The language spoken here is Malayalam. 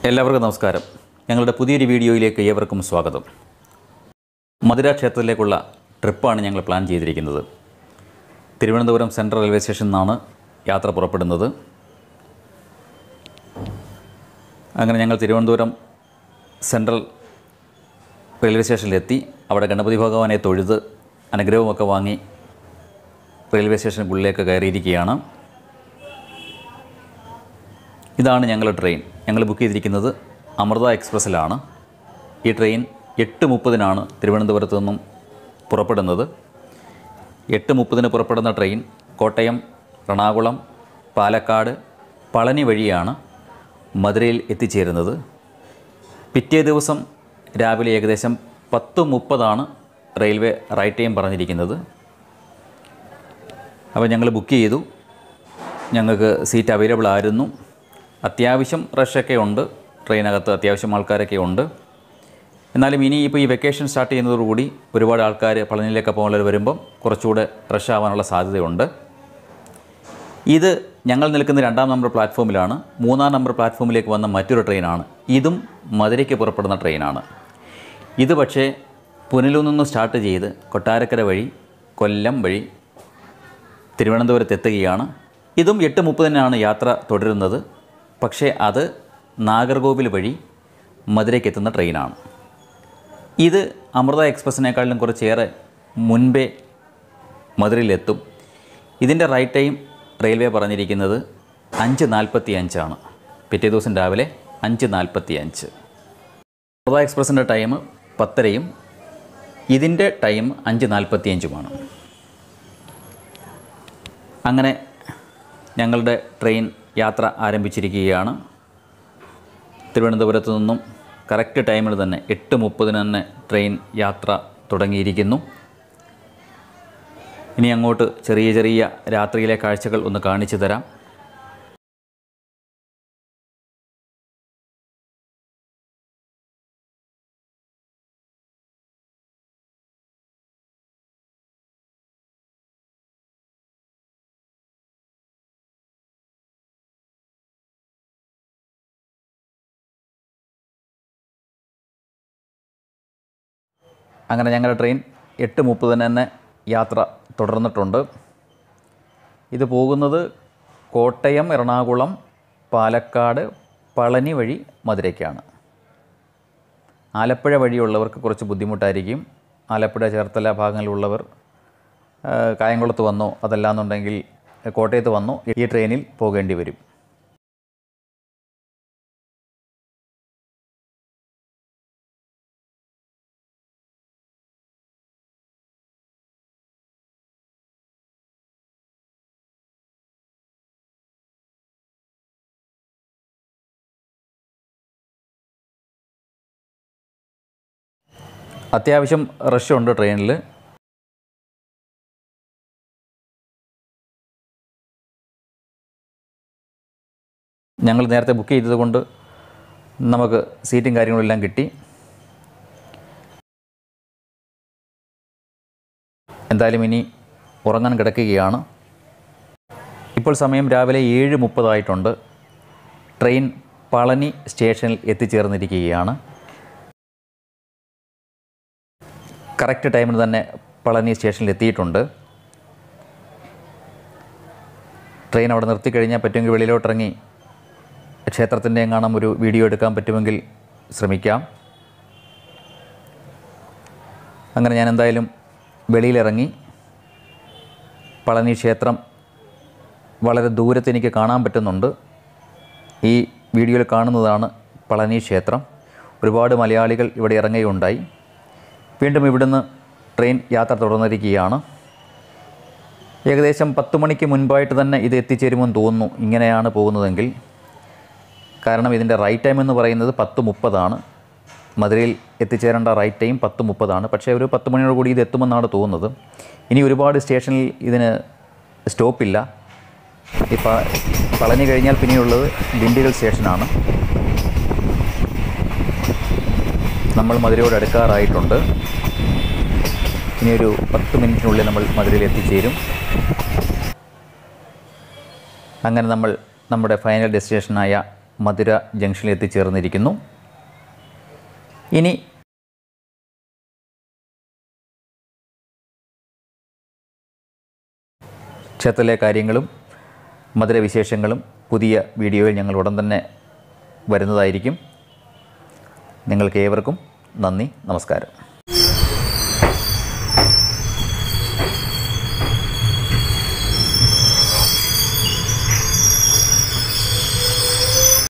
എല്ലാവർക്കും നമസ്കാരം ഞങ്ങളുടെ പുതിയൊരു വീഡിയോയിലേക്ക് ഏവർക്കും സ്വാഗതം മധുര ക്ഷേത്രത്തിലേക്കുള്ള ട്രിപ്പാണ് ഞങ്ങൾ പ്ലാൻ ചെയ്തിരിക്കുന്നത് തിരുവനന്തപുരം സെൻട്രൽ റെയിൽവേ സ്റ്റേഷനിൽ നിന്നാണ് യാത്ര പുറപ്പെടുന്നത് അങ്ങനെ ഞങ്ങൾ തിരുവനന്തപുരം സെൻട്രൽ റെയിൽവേ സ്റ്റേഷനിലെത്തി അവിടെ ഗണപതി ഭഗവാനെ തൊഴുത് അനുഗ്രഹമൊക്കെ വാങ്ങി റെയിൽവേ സ്റ്റേഷനുള്ളിലേക്ക് കയറിയിരിക്കുകയാണ് ഇതാണ് ഞങ്ങളുടെ ട്രെയിൻ ഞങ്ങൾ ബുക്ക് ചെയ്തിരിക്കുന്നത് അമൃത എക്സ്പ്രസ്സിലാണ് ഈ ട്രെയിൻ എട്ട് മുപ്പതിനാണ് തിരുവനന്തപുരത്ത് നിന്നും പുറപ്പെടുന്നത് എട്ട് മുപ്പതിന് പുറപ്പെടുന്ന ട്രെയിൻ കോട്ടയം എറണാകുളം പാലക്കാട് പളനി വഴിയാണ് മധുരയിൽ എത്തിച്ചേരുന്നത് പിറ്റേ ദിവസം രാവിലെ ഏകദേശം പത്ത് മുപ്പതാണ് റെയിൽവേ റൈറ്റ് ടൈം പറഞ്ഞിരിക്കുന്നത് അപ്പോൾ ഞങ്ങൾ ബുക്ക് ചെയ്തു ഞങ്ങൾക്ക് സീറ്റ് അവൈലബിൾ ആയിരുന്നു അത്യാവശ്യം റഷൊക്കെ ഉണ്ട് ട്രെയിനകത്ത് അത്യാവശ്യം ആൾക്കാരൊക്കെ ഉണ്ട് എന്നാലും ഇനി ഇപ്പോൾ ഈ വെക്കേഷൻ സ്റ്റാർട്ട് ചെയ്യുന്നതോടുകൂടി ഒരുപാട് ആൾക്കാർ പളനിയിലേക്ക് പോകുന്നവർ വരുമ്പം കുറച്ചുകൂടെ റഷ് ആവാനുള്ള സാധ്യതയുണ്ട് ഇത് ഞങ്ങൾ നിൽക്കുന്ന രണ്ടാം നമ്പർ പ്ലാറ്റ്ഫോമിലാണ് മൂന്നാം നമ്പർ പ്ലാറ്റ്ഫോമിലേക്ക് വന്ന മറ്റൊരു ട്രെയിനാണ് ഇതും മധുരയ്ക്ക് പുറപ്പെടുന്ന ട്രെയിനാണ് ഇത് പക്ഷേ പുനലൂർ നിന്ന് സ്റ്റാർട്ട് ചെയ്ത് കൊട്ടാരക്കര വഴി കൊല്ലം വഴി തിരുവനന്തപുരത്ത് എത്തുകയാണ് ഇതും എട്ട് മുപ്പതിനാണ് യാത്ര തുടരുന്നത് പക്ഷേ അത് നാഗർകോവിൽ വഴി മധുരയ്ക്ക് എത്തുന്ന ട്രെയിനാണ് ഇത് അമൃത എക്സ്പ്രസ്സിനേക്കാളിലും കുറച്ചേറെ മുൻപേ മധുരയിലെത്തും ഇതിൻ്റെ റൈറ്റ് ടൈം റെയിൽവേ പറഞ്ഞിരിക്കുന്നത് അഞ്ച് നാൽപ്പത്തി അഞ്ചാണ് പിറ്റേ ദിവസം രാവിലെ അഞ്ച് നാൽപ്പത്തി അഞ്ച് അമൃത എക്സ്പ്രസ്സിൻ്റെ ടൈം പത്തരയും ഇതിൻ്റെ ടൈം അഞ്ച് നാൽപ്പത്തി അഞ്ചുമാണ് അങ്ങനെ ഞങ്ങളുടെ ട്രെയിൻ യാത്ര ആരംഭിച്ചിരിക്കുകയാണ് തിരുവനന്തപുരത്ത് നിന്നും കറക്റ്റ് ടൈമിൽ തന്നെ എട്ട് മുപ്പതിന് തന്നെ ട്രെയിൻ യാത്ര തുടങ്ങിയിരിക്കുന്നു ഇനി അങ്ങോട്ട് ചെറിയ ചെറിയ രാത്രിയിലെ കാഴ്ചകൾ ഒന്ന് കാണിച്ചു തരാം അങ്ങനെ ഞങ്ങളുടെ ട്രെയിൻ എട്ട് മുപ്പതിന് തന്നെ യാത്ര തുടർന്നിട്ടുണ്ട് ഇത് പോകുന്നത് കോട്ടയം എറണാകുളം പാലക്കാട് പളനി വഴി മധുരയ്ക്കാണ് ആലപ്പുഴ വഴിയുള്ളവർക്ക് കുറച്ച് ബുദ്ധിമുട്ടായിരിക്കും ആലപ്പുഴ ചേർത്തല ഭാഗങ്ങളിലുള്ളവർ ആ, കായംകുളത്ത് വന്നോ അതല്ലാന്നുണ്ടെങ്കിൽ കോട്ടയത്ത് വന്നോ ഈ ട്രെയിനിൽ പോകേണ്ടി വരും അത്യാവശ്യം റഷ് ഉണ്ട് ട്രെയിനിൽ ഞങ്ങൾ നേരത്തെ ബുക്ക് ചെയ്തത് കൊണ്ട് നമുക്ക് സീറ്റും കാര്യങ്ങളും എല്ലാം കിട്ടി എന്തായാലും ഇനി ഉറങ്ങാൻ കിടക്കുകയാണ് ഇപ്പോൾ സമയം രാവിലെ ഏഴ് മുപ്പതായിട്ടുണ്ട് ട്രെയിൻ പളനി സ്റ്റേഷനിൽ എത്തിച്ചേർന്നിരിക്കുകയാണ് കറക്റ്റ് ടൈമിന് തന്നെ പളനി സ്റ്റേഷനിൽ എത്തിയിട്ടുണ്ട് ട്രെയിൻ അവിടെ നിർത്തിക്കഴിഞ്ഞാൽ പറ്റുമെങ്കിൽ വെളിയിലോട്ടിറങ്ങി ക്ഷേത്രത്തിൻ്റെ എങ്ങാനും ഒരു വീഡിയോ എടുക്കാൻ പറ്റുമെങ്കിൽ ശ്രമിക്കാം അങ്ങനെ ഞാൻ എന്തായാലും വെളിയിലിറങ്ങി പളനി ക്ഷേത്രം വളരെ ദൂരത്ത് എനിക്ക് കാണാൻ പറ്റുന്നുണ്ട് ഈ വീഡിയോയിൽ കാണുന്നതാണ് പളനി ക്ഷേത്രം ഒരുപാട് മലയാളികൾ ഇവിടെ ഇറങ്ങുകയുണ്ടായി വീണ്ടും ഇവിടുന്ന് ട്രെയിൻ യാത്ര തുടർന്നിരിക്കുകയാണ് ഏകദേശം പത്ത് മണിക്ക് മുൻപായിട്ട് തന്നെ ഇത് എത്തിച്ചേരുമെന്ന് തോന്നുന്നു ഇങ്ങനെയാണ് പോകുന്നതെങ്കിൽ കാരണം ഇതിൻ്റെ റൈറ്റ് ടൈം എന്ന് പറയുന്നത് പത്ത് മുപ്പതാണ് മധുരയിൽ എത്തിച്ചേരേണ്ട റൈറ്റ് ടൈം പത്ത് മുപ്പതാണ് പക്ഷേ ഒരു പത്ത് മണിയോട് കൂടി ഇത് എത്തുമെന്നാണ് തോന്നുന്നത് ഇനി ഒരുപാട് സ്റ്റേഷനിൽ ഇതിന് സ്റ്റോപ്പില്ല ഇപ്പം പളനി കഴിഞ്ഞാൽ പിന്നെയുള്ളത് ദിണ്ടിഗൽ സ്റ്റേഷനാണ് നമ്മൾ മധുരയോട് അടുക്കാറായിട്ടുണ്ട് ഇനിയൊരു പത്ത് മിനിറ്റിനുള്ളിൽ നമ്മൾ മധുരയിൽ എത്തിച്ചേരും അങ്ങനെ നമ്മൾ നമ്മുടെ ഫൈനൽ ഡെസ്റ്റിനേഷനായ മധുര ജംഗ്ഷനിൽ എത്തിച്ചേർന്നിരിക്കുന്നു ഇനി ക്ഷേത്രത്തിലെ കാര്യങ്ങളും മധുര വിശേഷങ്ങളും പുതിയ വീഡിയോയിൽ ഞങ്ങൾ ഉടൻ തന്നെ വരുന്നതായിരിക്കും നിങ്ങൾക്ക് ഏവർക്കും നന്ദി നമസ്കാരം